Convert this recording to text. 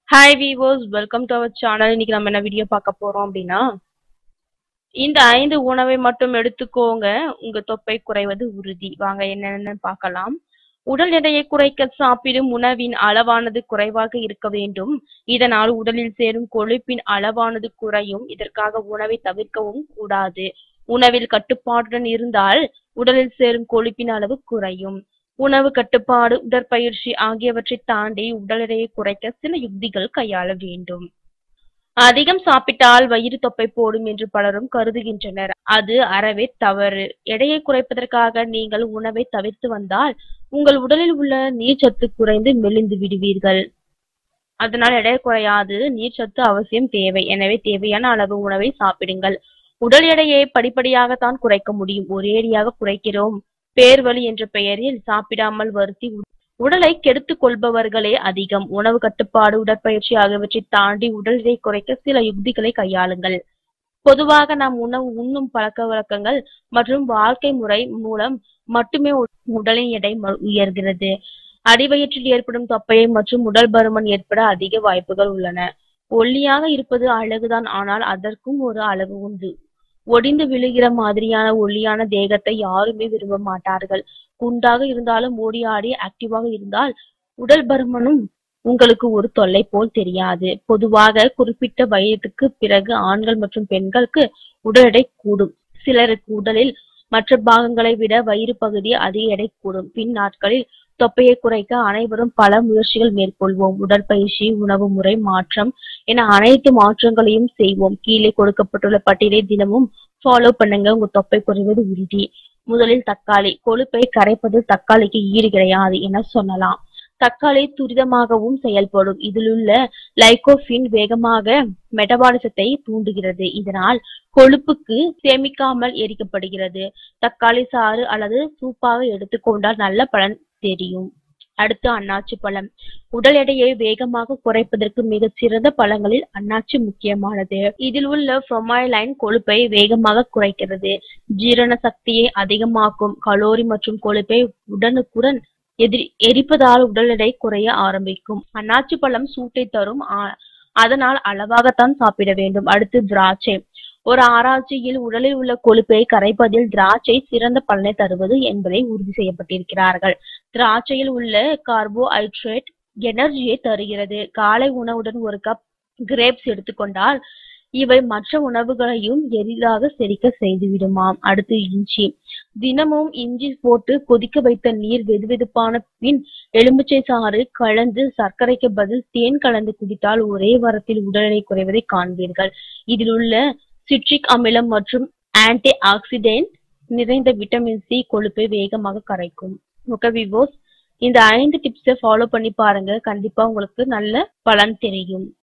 hi viewers welcome to our channel இன்னைக்கு நம்ம என்ன வீடியோ பார்க்க போறோம் அப்படின்னா இந்த ஐந்து உணவை மட்டும் எடுத்துக்கோங்க உங்க தொப்பை குறைவது உறுதி வாங்க என்னென்னு பார்க்கலாம் உடல் எடையை குறைக்க சாப்பிடும் உணவின் அளவானது குறைவாக இருக்க வேண்டும் இதனால் உடலில் சேரும் கொழுப்பின் அளவானது குறையும் இதற்காக உணவை தவிர்க்கவும் கூடாது உணவில் கட்டுப்பாட்டுடன் இருந்தால் உடலில் சேரும் கொழுப்பின் அளவு குறையும் உணவு கட்டுப்பாடு உடற்பயிற்சி ஆகியவற்றை தாண்டி உடல் எடையை குறைக்க சில யுக்திகள் கையாள வேண்டும் அதிகம் சாப்பிட்டால் வயிறு தொப்பை போடும் என்று பலரும் கருதுகின்றனர் அது அறவே தவறு எடையை குறைப்பதற்காக நீங்கள் உணவை தவிர்த்து வந்தால் உங்கள் உடலில் உள்ள நீர்ச்சத்து குறைந்து மெலிந்து விடுவீர்கள் அதனால் எடை குறையாது நீர்ச்சத்து அவசியம் தேவை எனவே தேவையான அளவு உணவை சாப்பிடுங்கள் உடல் எடையை படிப்படியாகத்தான் குறைக்க முடியும் ஒரேடியாக குறைக்கிறோம் பேர்வழி என்ற பெயரில் சாப்பிடாமல் வருத்தி உடலை கெடுத்துக் கொள்பவர்களே அதிகம் உணவு கட்டுப்பாடு உடற்பயிற்சி ஆகியவற்றை தாண்டி உடல் எடை குறைக்க சில யுக்திகளை கையாளுங்கள் பொதுவாக நாம் உணவு உண்ணும் பழக்க வழக்கங்கள் மற்றும் வாழ்க்கை முறை மூலம் மட்டுமே உடலின் எடை உயர்கிறது அடிவயிற்றில் ஏற்படும் தொப்பையை மற்றும் உடல் பருமன் ஏற்பட அதிக வாய்ப்புகள் உள்ளன ஒல்லியாக இருப்பது அழகுதான் ஆனால் அதற்கும் ஒரு அளவு உண்டு ஒடிந்து விழுகிற மாதிரியான ஒல்லியான தேகத்தை யாருமே விரும்ப மாட்டார்கள் குண்டாக இருந்தாலும் ஓடி ஆடி ஆக்டிவாக இருந்தால் உடல் பருமனும் உங்களுக்கு ஒரு தொல்லை போல் தெரியாது பொதுவாக குறிப்பிட்ட வயதுக்கு பிறகு ஆண்கள் மற்றும் பெண்களுக்கு உடல் எடை கூடும் சிலருக்கு உடலில் மற்ற பாகங்களை விட வயிறு பகுதி அதிக எடை கூடும் பின் நாட்களில் தொப்பையை குறைக்க அனைவரும் பல முயற்சிகள் மேற்கொள்வோம் உடற்பயிற்சி உணவு முறை மாற்றம் என அனைத்து மாற்றங்களையும் செய்வோம் கீழே கொடுக்கப்பட்டுள்ள பட்டியலை தினமும் ஃபாலோ பண்ணுங்க உங்க தொப்பை குறைவது உறுதி முதலில் தக்காளி கொழுப்பை கரைப்பதில் தக்காளிக்கு ஈடு கிடையாது என சொல்லலாம் தக்காளி துரிதமாகவும் செயல்படும் இதிலுள்ள லைகோபின் வேகமாக மெட்டபாலிசத்தை தூண்டுகிறது இதனால் கொழுப்புக்கு சேமிக்காமல் எரிக்கப்படுகிறது தக்காளி சாறு அல்லது சூப்பாக எடுத்துக்கொண்டால் நல்ல பலன் தெரியும் அடுத்து அன்னாச்சி பழம் உடல் எடையை வேகமாக குறைப்பதற்கு மிகச் சிறந்த பழங்களில் அன்னாச்சி முக்கியமானது இதில் உள்ள புரோமைலைன் கொழுப்பை வேகமாக குறைக்கிறது ஜீரண சக்தியை அதிகமாக்கும் கலோரி மற்றும் கொழுப்பை உடனுக்குடன் எதிரி எரிப்பதால் உடல் எடை குறைய ஆரம்பிக்கும் அன்னாச்சி பழம் சூட்டை தரும் அதனால் அளவாகத்தான் சாப்பிட வேண்டும் அடுத்து திராட்சை ஒரு ஆராய்ச்சியில் உடலில் உள்ள கொழுப்பை கரைப்பதில் திராட்சை சிறந்த பலனை தருவது என்பதை உறுதி செய்யப்பட்டிருக்கிறார்கள் திராட்சையில் உள்ள கார்போஹைட்ரேட் எனர்ஜியை தருகிறது காலை உணவுடன் ஒரு கப் கிரேப்ஸ் எடுத்துக்கொண்டால் இவை மற்ற உணவுகளையும் எளிதாக செரிக்க செய்துவிடுமாம் அடுத்து இஞ்சி தினமும் இஞ்சி போட்டு கொதிக்க வைத்த நீர் வெதுவெதுப்பான பின் எலுமிச்சை சாறு கலந்து சர்க்கரைக்கு பதில் தேன் கலந்து குடித்தால் ஒரே வாரத்தில் உடல் எடை குறைவதை காண்பீர்கள் இதில் உள்ள சிட்ரிக் அமிலம் மற்றும் ஆன்டி ஆக்சிடென்ட் நிறைந்த விட்டமின் சி கொழுப்பை வேகமாக கரைக்கும் ஓகே விவோஸ் இந்த ஐந்து டிப்ஸை ஃபாலோ பண்ணி பாருங்க கண்டிப்பா உங்களுக்கு நல்ல பலன் தெரியும்